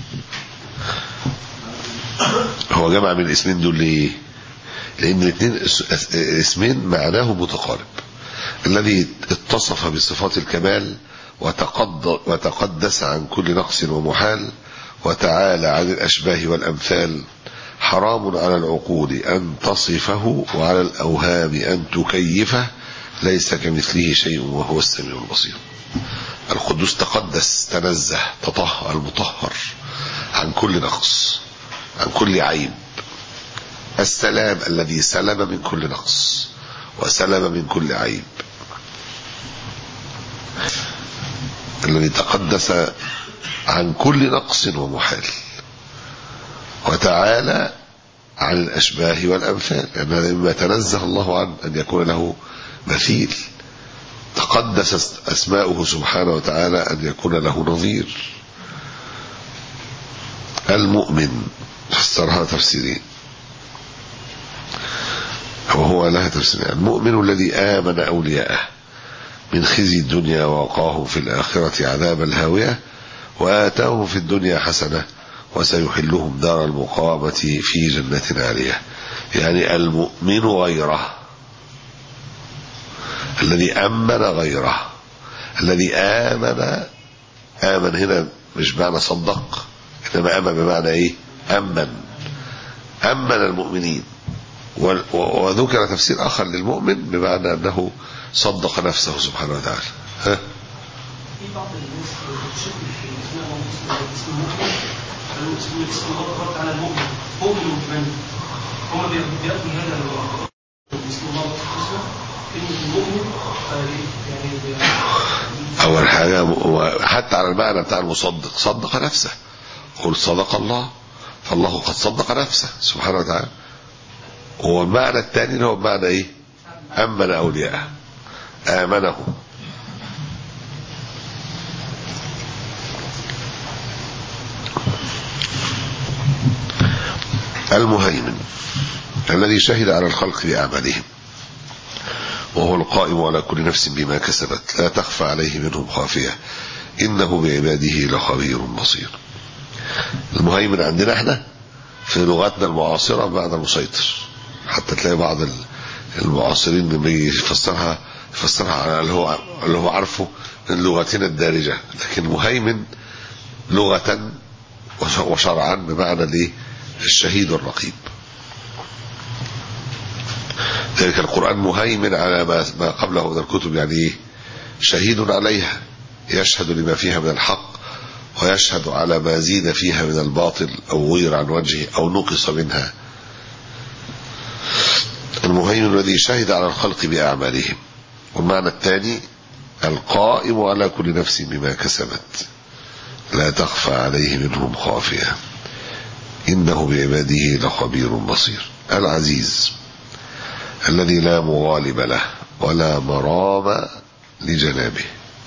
هو جمع من الاسمين دول ليه لان الاثنين اسمين معناه متقارب الذي اتصف بصفات الكمال وتقد وتقدس عن كل نقص ومحال وتعالى عن الاشباه والامثال حرام على العقول ان تصفه وعلى الاوهام ان تكيفه ليس كمثله شيء وهو السميع البصير القدوس تقدس تنزه تطهر المطهر عن كل نقص عن كل عيب السلام الذي سلم من كل نقص وسلم من كل عيب الذي تقدس عن كل نقص ومحال وتعالى عن الأشباه والأمثال لأن هذا مما تنزه الله عنه أن يكون له مثيل تقدس أسماؤه سبحانه وتعالى أن يكون له نظير المؤمن فسرها تفسيرين وهو لها تفسيرين المؤمن الذي آمن أولياءه من خزي الدنيا ووقاهم في الآخرة عذاب الهاوية وآتاهم في الدنيا حسنة وسيحلهم دار المقامة في جنة عالية يعني المؤمن غيره الذي أمن غيره الذي آمن آمن هنا مش بمعنى صدق إنما آمن بمعنى إيه أمن أمن المؤمنين وذكر تفسير آخر للمؤمن بمعنى أنه صدق نفسه سبحانه وتعالى ها؟ في بعض الناس بتشكل في اسم المؤمن اسم المؤمن اسم الله على المؤمن مؤمن بمن هم بيأخذوا هذا اسم الله كلمة المؤمن يعني أول حاجة حتى على المعنى بتاع المصدق صدق نفسه قل صدق الله فالله قد صدق نفسه سبحانه وتعالى والمعنى الثاني هو معنى ايه أمن أولياءه آمنه المهيمن الذي شهد على الخلق بأعمالهم وهو القائم على كل نفس بما كسبت لا تخفى عليه منهم خافية إنه بعباده لخبير بصير المهيمن عندنا احنا في لغتنا المعاصرة بمعنى المسيطر حتى تلاقي بعض المعاصرين بيفسرها يفسرها على اللي هو اللي هو عارفه من لغتنا الدارجة لكن مهيمن لغة وشرعا بمعنى الايه الشهيد الرقيب ذلك القرآن مهيمن على ما قبله من الكتب يعني ايه شهيد عليها يشهد لما فيها من الحق ويشهد على ما زيد فيها من الباطل أو غير عن وجهه أو نقص منها المهيمن الذي شهد على الخلق بأعمالهم والمعنى الثاني القائم على كل نفس بما كسبت لا تخفى عليه منهم خافية إنه بعباده لخبير بصير العزيز الذي لا مغالب له ولا مرام لجنابه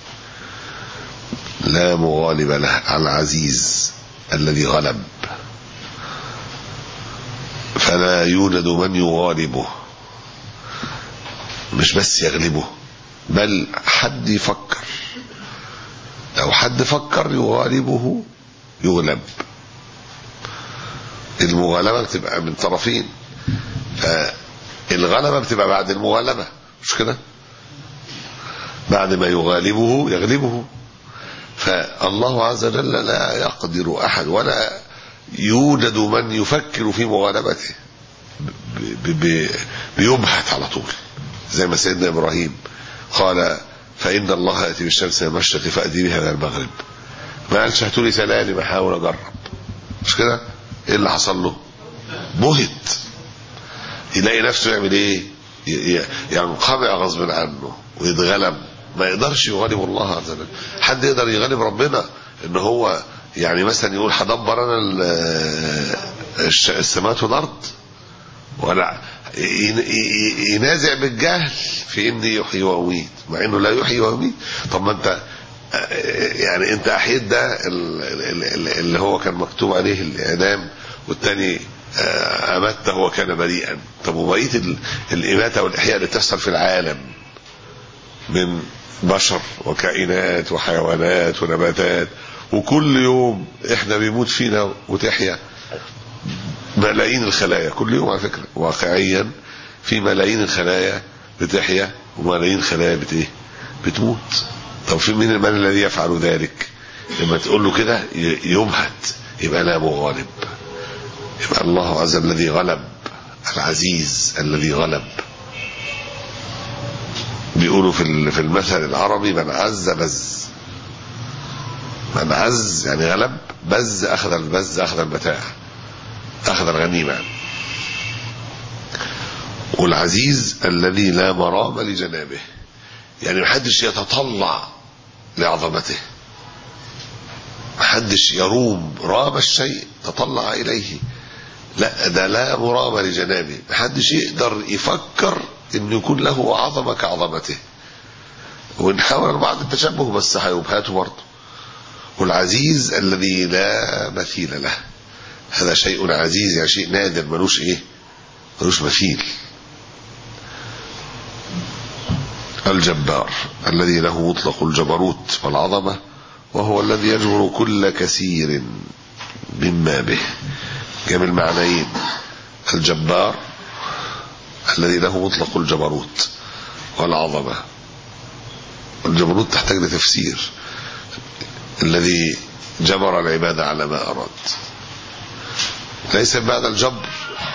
لا مغالب له العزيز الذي غلب فلا يوجد من يغالبه مش بس يغلبه بل حد يفكر لو حد فكر يغالبه يغلب المغالبة بتبقى من طرفين فالغلبة بتبقى بعد المغالبة مش كده بعد ما يغالبه يغلبه فالله عز وجل لا يقدر أحد ولا يوجد من يفكر في مغالبته بيبهت على طول زي ما سيدنا إبراهيم قال فإن الله يأتي بالشمس من المشرق فأتي بها من المغرب ما قالش هاتوا لي سلالم ما احاول أجرب مش كده إيه اللي حصل له بهت يلاقي نفسه يعمل إيه ينقمع غصب عنه ويتغلب ما يقدرش يغالب الله عز وجل حد يقدر يغالب ربنا ان هو يعني مثلا يقول هدبر انا السماوات والارض ولا ينازع بالجهل في اني يحيي ويميت مع انه لا يحيي ويميت طب ما انت يعني انت احييت ده اللي هو كان مكتوب عليه الاعدام والتاني امته وكان بريئا طب وبقيه الاماته والاحياء اللي تحصل في العالم من بشر وكائنات وحيوانات ونباتات وكل يوم احنا بيموت فينا وتحيا ملايين الخلايا كل يوم على فكرة واقعيا في ملايين الخلايا بتحيا وملايين خلايا بت ايه بتموت طب في مين من الذي يفعل ذلك لما تقول له كده يبهت يبقى لا مغالب يبقى الله عز وجل الذي غلب العزيز الذي غلب بيقولوا في في المثل العربي من عز بز من عز يعني غلب بز اخذ البز اخذ المتاع اخذ الغنيمه والعزيز الذي لا مرام لجنابه يعني محدش يتطلع لعظمته محدش يروم رام الشيء تطلع اليه لا ده لا مرام لجنابه محدش يقدر يفكر انه يكون له عظمه كعظمته ونحاول بعض التشبه بس هيبهاته برضه والعزيز الذي لا مثيل له هذا شيء عزيز يعني شيء نادر ملوش ايه ملوش مثيل الجبار الذي له مطلق الجبروت والعظمة وهو الذي يجبر كل كثير مما به جاب المعنيين الجبار الذي له مطلق الجبروت والعظمة الجبروت تحتاج لتفسير الذي جبر العباد على ما أراد ليس بعد الجبر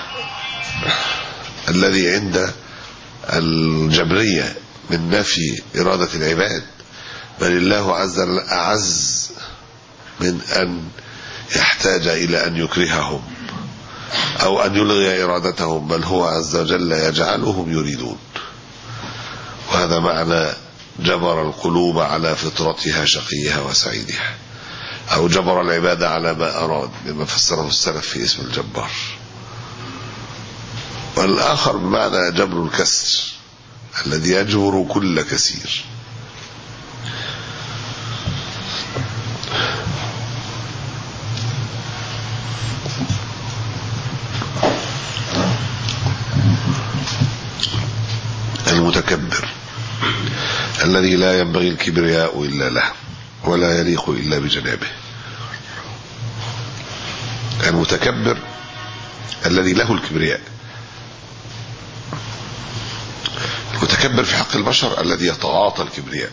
الذي عند الجبرية من نفي إرادة العباد بل الله عز وجل أعز من أن يحتاج إلى أن يكرههم أو أن يلغي إرادتهم بل هو عز وجل يجعلهم يريدون وهذا معنى جبر القلوب على فطرتها شقيها وسعيدها أو جبر العباد على ما أراد بما فسره السلف في اسم الجبار والآخر بمعنى جبر الكسر الذي يجبر كل كثير المتكبر الذي لا ينبغي الكبرياء إلا له ولا يليق إلا بجنابه المتكبر الذي له الكبرياء المتكبر في حق البشر الذي يتعاطى الكبرياء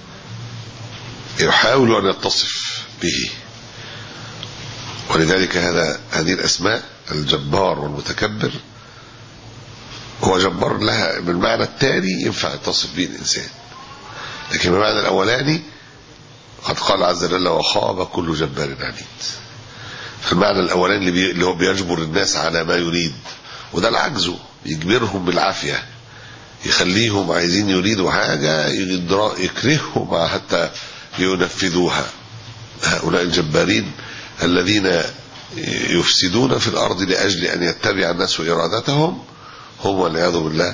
يحاول أن يتصف به ولذلك هذا هذه الأسماء الجبار والمتكبر هو جبار لها بالمعنى التالي ينفع يتصف به الإنسان لكن بالمعنى الأولاني قد قال عز وجل وخاب كل جبار عنيد فالمعنى الأولاني اللي, بي... اللي هو بيجبر الناس على ما يريد وده العجز يجبرهم بالعافية يخليهم عايزين يريدوا حاجة يكرههم حتى ينفذوها هؤلاء الجبارين الذين يفسدون في الأرض لأجل أن يتبع الناس إرادتهم هم والعياذ بالله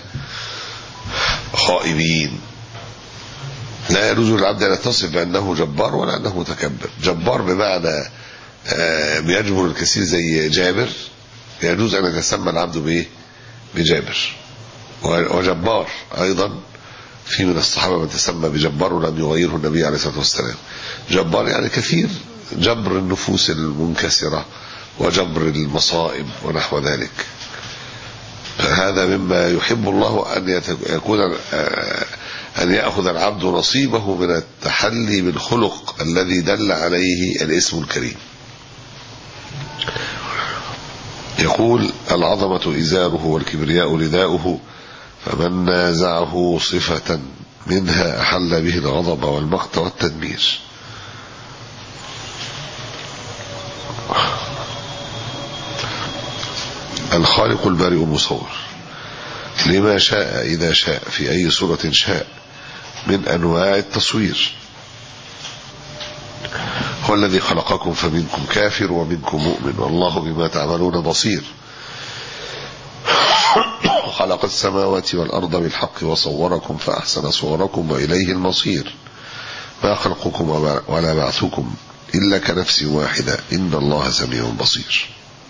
خائبين لا يجوز للعبد أن يتصف بأنه جبار ولا أنه متكبر جبار بمعنى بيجبر الكثير زي جابر يجوز أن يتسمى العبد بإيه بجابر وجبار أيضا في من الصحابة من تسمى بجبار ولم يغيره النبي عليه الصلاة والسلام جبار يعني كثير جبر النفوس المنكسرة وجبر المصائب ونحو ذلك فهذا مما يحب الله أن يكون أن يأخذ العبد نصيبه من التحلي بالخلق الذي دل عليه الاسم الكريم يقول العظمة إزاره والكبرياء رداؤه فمن نازعه صفة منها أحل به الغضب والمقت والتدمير الخالق البارئ المصور لما شاء إذا شاء في أي صورة شاء من أنواع التصوير هو الذي خلقكم فمنكم كافر ومنكم مؤمن والله بما تعملون بصير خلق السماوات والأرض بالحق وصوركم فأحسن صوركم وإليه المصير ما خلقكم ولا بعثكم إلا كنفس واحدة إن الله سميع بصير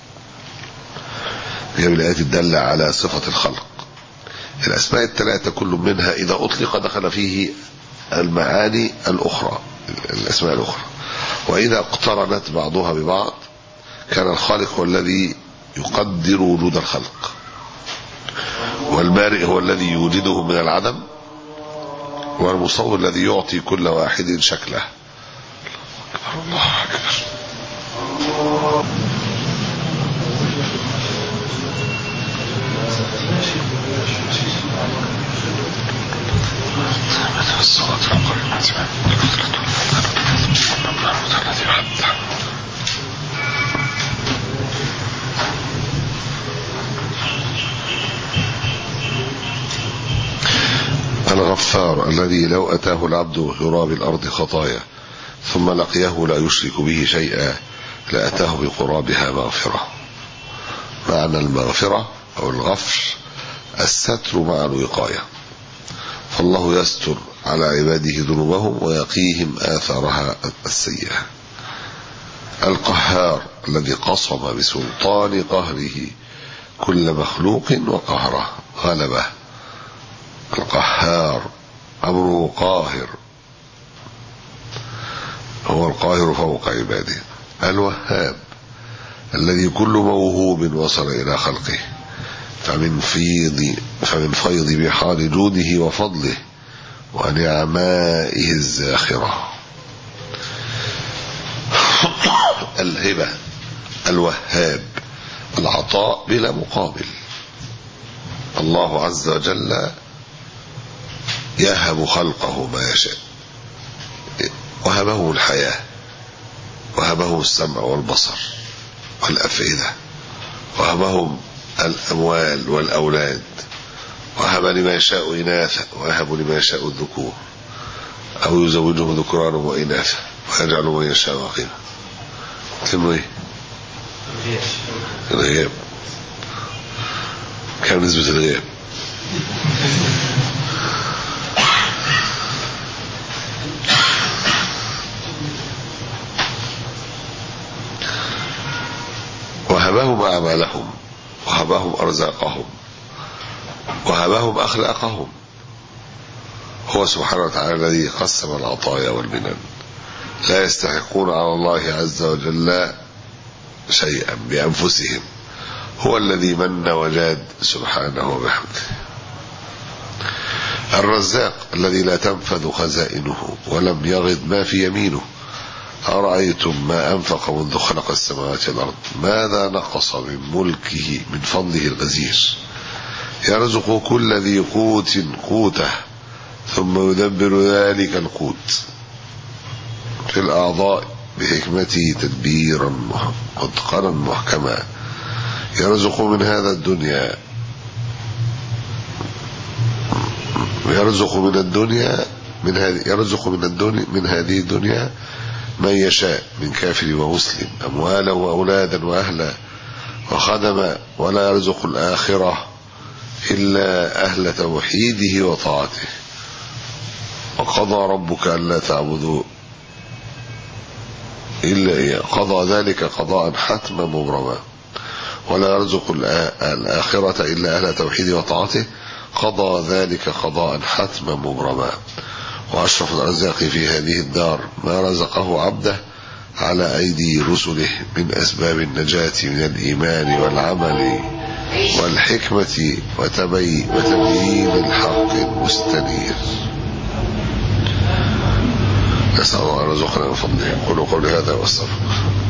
هي الآيات الدالة على صفة الخلق الأسماء الثلاثة كل منها إذا أطلق دخل فيه المعاني الأخرى الأسماء الأخرى وإذا اقترنت بعضها ببعض كان الخالق هو الذي يقدر وجود الخلق والبارئ هو الذي يوجده من العدم والمصور الذي يعطي كل واحد شكله الله أكبر الصلاة الغفار الذي لو أتاه العبد غراب الأرض خطايا ثم لقيه لا يشرك به شيئا لأتاه بقرابها مغفرة معنى المغفرة أو الغفر الستر مع الوقاية فالله يستر على عباده ذنوبهم ويقيهم آثارها السيئة القهار الذي قصم بسلطان قهره كل مخلوق وقهره غلبه القهار أمره قاهر هو القاهر فوق عباده الوهاب الذي كل موهوب وصل إلى خلقه فمن فيض فمن فيض بحار جوده وفضله ونعمائه الزاخرة الهبة الوهاب العطاء بلا مقابل الله عز وجل يهب خلقه ما يشاء وهبه الحياة وهبه السمع والبصر والأفئدة وهبهم الأموال والأولاد وهب لما يشاء إناثا ويهب لما يشاء الذكور أو يزوجهم ذكرانا وإناثا ويجعل من يشاء عقيما اسمه ايه؟ الغياب كم نسبة الغياب؟ وهبهم أعمالهم وهبهم أرزاقهم وهبهم أخلاقهم هو سبحانه وتعالى الذي قسم العطايا والمنن لا يستحقون على الله عز وجل شيئا بأنفسهم هو الذي من وجاد سبحانه وبحمده الرزاق الذي لا تنفذ خزائنه ولم يغض ما في يمينه أرأيتم ما أنفق منذ خلق السماوات والأرض ماذا نقص من ملكه من فضله الغزير يرزق كل ذي قوت قوته ثم يدبر ذلك القوت في الأعضاء بحكمته تدبيرا متقنا محكما يرزق من هذا الدنيا يرزق من الدنيا من هذه يرزق من الدنيا من هذه الدنيا من يشاء من كافر ومسلم أموالا وأولادا وأهلا وخدما ولا يرزق الآخرة إلا أهل توحيده وطاعته وقضى ربك ألا تعبدوا إلا إياه قضى ذلك قضاء حتما مبرما ولا يرزق الآخرة إلا أهل توحيده وطاعته قضى ذلك قضاء حتما مبرما وأشرف الأرزاق في هذه الدار ما رزقه عبده على أيدي رسله من أسباب النجاة من الإيمان والعمل والحكمة وتبي وتبيين الحق المستنير نسأل الله أن يرزقنا من فضله قولوا قولي هذا واستغفر